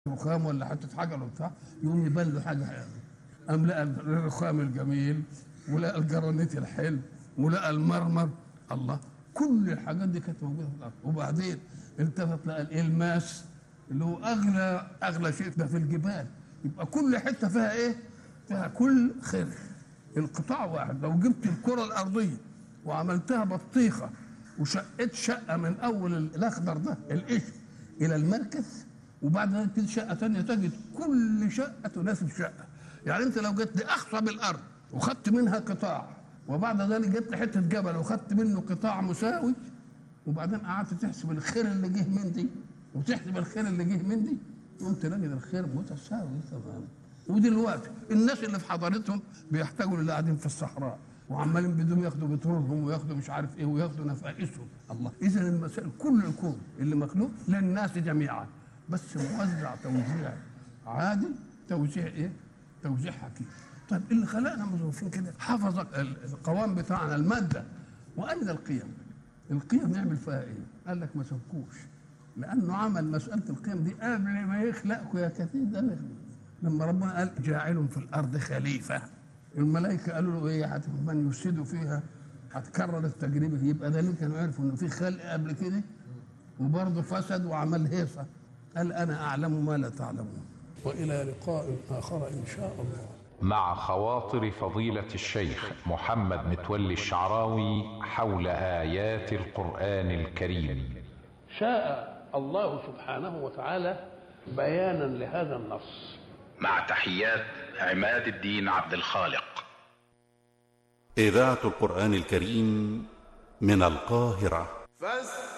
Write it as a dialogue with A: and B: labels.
A: رخام ولا حته حجر ولا بتاع يقوم يبان له حاجه حلوه قام لقى الرخام الجميل ولقى الجرانيت الحلو ولقى المرمر الله كل الحاجات دي كانت موجوده في الارض وبعدين التفت لقى الالماس اللي هو اغلى اغلى شيء ده في الجبال يبقى كل حته فيها ايه؟ فيها كل خير القطاع واحد لو جبت الكره الارضيه وعملتها بطيخه وشقت شقه من اول الاخضر ده القشر الى المركز وبعد ذلك تجي شقه ثانيه تجد كل شقه تناسب شقه يعني انت لو جيت لاخصب الارض وخدت منها قطاع وبعد ذلك جبت حته جبل وخدت منه قطاع مساوي وبعدين قعدت تحسب الخير اللي جه من دي وتحسب الخير اللي جه من دي يوم تلاقي الخير متساوي تماما ودلوقتي الناس اللي في حضارتهم بيحتاجوا للي قاعدين في الصحراء وعمالين بدهم ياخدوا بترولهم وياخدوا مش عارف ايه وياخدوا نفائسهم الله اذا المسائل كل الكون اللي مخلوق للناس جميعا بس موزع توزيع عادل توزيع ايه؟ توزيع حكيم طيب اللي خلقنا مظروفين كده حفظ القوام بتاعنا الماده وأين القيم؟ القيم نعمل فيها ايه؟ قال لك ما سبكوش لانه عمل مساله القيم دي قبل ما يخلقكم يا كثير ده نخلق. لما ربنا قال جاعل في الارض خليفه الملائكه قالوا له ايه هت- من يفسد فيها هتكرر التجربه يبقى ده ليه كانوا عرفوا انه في خلق قبل كده وبرضه فسد وعمل هيصه قال انا اعلم ما لا تعلمون والى لقاء اخر ان شاء الله
B: مع خواطر فضيلة الشيخ محمد متولي الشعراوي حول آيات القرآن الكريم
A: شاء الله سبحانه وتعالى بيانا لهذا النص
C: مع تحيات عماد الدين عبد الخالق
D: إذاعة القرآن الكريم من القاهرة
E: فاستمعوا